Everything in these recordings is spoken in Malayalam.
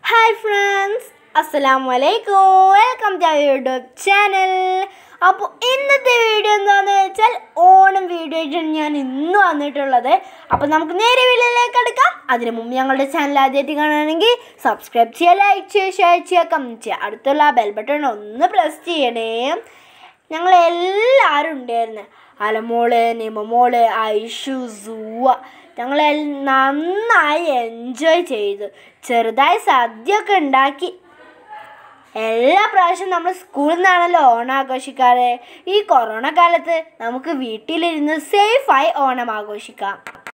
ഹായ് ഫ്രണ്ട്സ് അസ്സലാമു അലൈക്കും വെൽക്കം ടു യൂട്യൂബ് ചാനൽ അപ്പോൾ ഇന്നത്തെ വീഡിയോ എന്താണെന്ന് വെച്ചാൽ ഓണം വീഡിയോ ആയിട്ടാണ് ഞാൻ ഇന്ന് വന്നിട്ടുള്ളത് അപ്പോൾ നമുക്ക് നേരെ വീഡിയോയിലേക്ക് എടുക്കാം അതിന് മുമ്പ് ഞങ്ങളുടെ ചാനൽ ആദ്യമായിട്ട് കാണുകയാണെങ്കിൽ സബ്സ്ക്രൈബ് ചെയ്യുക ലൈക്ക് ചെയ്യുക ഷെയർ ചെയ്യുക കമൻറ്റ് ചെയ്യുക അടുത്തുള്ള ബെൽ ബട്ടൺ ഒന്ന് പ്രസ് ചെയ്യണേ ഞങ്ങൾ എല്ലാവരും ഉണ്ടായിരുന്നു അലമോള് നിമമോള് ഐഷു സൂവ ഞങ്ങൾ നന്നായി എൻജോയ് ചെയ്തു ചെറുതായി സദ്യയൊക്കെ ഉണ്ടാക്കി എല്ലാ പ്രാവശ്യവും നമ്മൾ സ്കൂളിൽ നിന്നാണല്ലോ ഓണം ആഘോഷിക്കാറ് ഈ കൊറോണ കാലത്ത് നമുക്ക് വീട്ടിലിരുന്ന് സേഫായി ഓണം ആഘോഷിക്കാം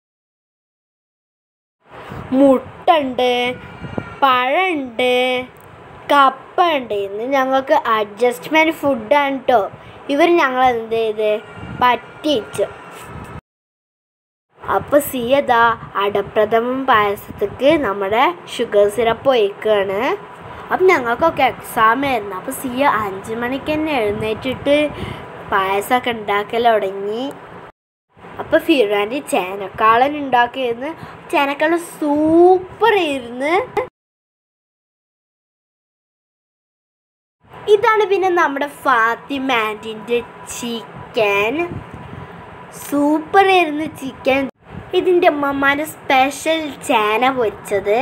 മുട്ടുണ്ട് പഴമുണ്ട് കപ്പ ഉണ്ട് ഇന്ന് ഞങ്ങൾക്ക് അഡ്ജസ്റ്റ്മെൻറ്റ് ഫുഡാണ് കേട്ടോ ഇവർ ഞങ്ങൾ എന്ത് ചെയ്ത് പറ്റിച്ചു അപ്പോൾ സിയതാ അടപ്രഥമൻ പായസത്തേക്ക് നമ്മുടെ ഷുഗർ സിറപ്പ് ഒഴിക്കുകയാണ് അപ്പം ഞങ്ങൾക്കൊക്കെ എക്സാം ആയിരുന്നു അപ്പോൾ സിയ അഞ്ച് മണിക്ക് തന്നെ എഴുന്നേറ്റിട്ട് പായസമൊക്കെ ഉണ്ടാക്കൽ തുടങ്ങി അപ്പോൾ ഫിറാൻ്റെ ചേനക്കാളൻ ഉണ്ടാക്കിയിരുന്നു ചേനക്കാളൻ സൂപ്പർ ആയിരുന്നു ഇതാണ് പിന്നെ നമ്മുടെ ഫാത്തിമ ആൻറ്റിൻ്റെ ചിക്കൻ സൂപ്പർ ആയിരുന്നു ചിക്കൻ ഇതിൻ്റെ അമ്മമാരുടെ സ്പെഷ്യൽ ചേന പൊരിച്ചത്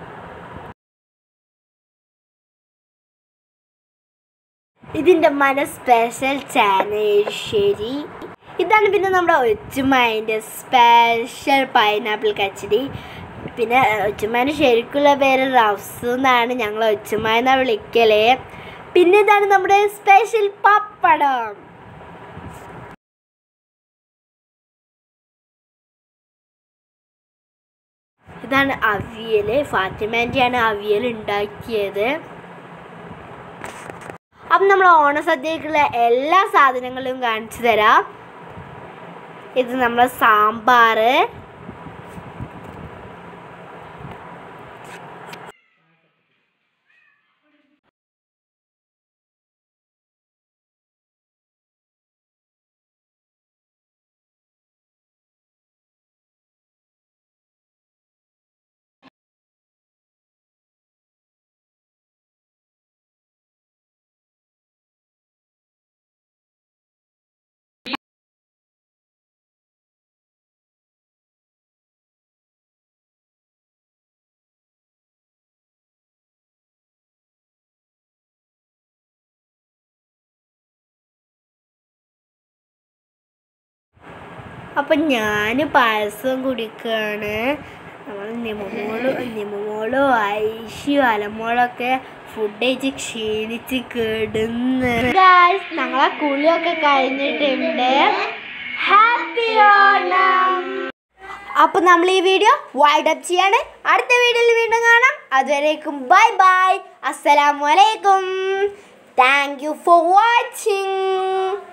ഇതിൻ്റെ അമ്മയുടെ സ്പെഷ്യൽ ചേന എരിശ്ശേരി ഇതാണ് പിന്നെ നമ്മുടെ ഒച്ചുമായിൻ്റെ സ്പെഷ്യൽ പൈനാപ്പിൾ കച്ചടി പിന്നെ ഒച്ചുമാൻ്റെ ശരിക്കുള്ള പേര് റഫ്സു എന്നാണ് ഞങ്ങൾ ഒച്ചുമായ എന്നാണ് വിളിക്കല് പിന്നെ ഇതാണ് നമ്മുടെ സ്പെഷ്യൽ പപ്പടം ഇതാണ് അവിയൽ ഫാത്തിമാൻ്റെയാണ് അവിയൽ ഉണ്ടാക്കിയത് അപ്പം നമ്മൾ ഓണസദ്യക്കുള്ള എല്ലാ സാധനങ്ങളും കാണിച്ചു തരാം ഇത് നമ്മളെ സാമ്പാർ അപ്പം ഞാൻ പായസം കുടിക്കുകയാണ് നമ്മൾ നിമമോളും നിമമോളും ഐഷിയും അലമോളൊക്കെ ഫുഡ് കഴിച്ച് ക്ഷീണിച്ച് കിടന്ന് ഞങ്ങളെ കുളിയൊക്കെ കഴിഞ്ഞിട്ടുണ്ട് ഹാപ്പി ഓണം അപ്പൊ നമ്മൾ ഈ വീഡിയോ വൈഡ് അപ്പ് ചെയ്യാണ് അടുത്ത വീഡിയോയിൽ വീണ്ടും കാണാം അതുവരേക്കും ബൈ ബൈ അസ്സലാമു അലൈക്കും താങ്ക് യു ഫോർ വാച്ചിങ്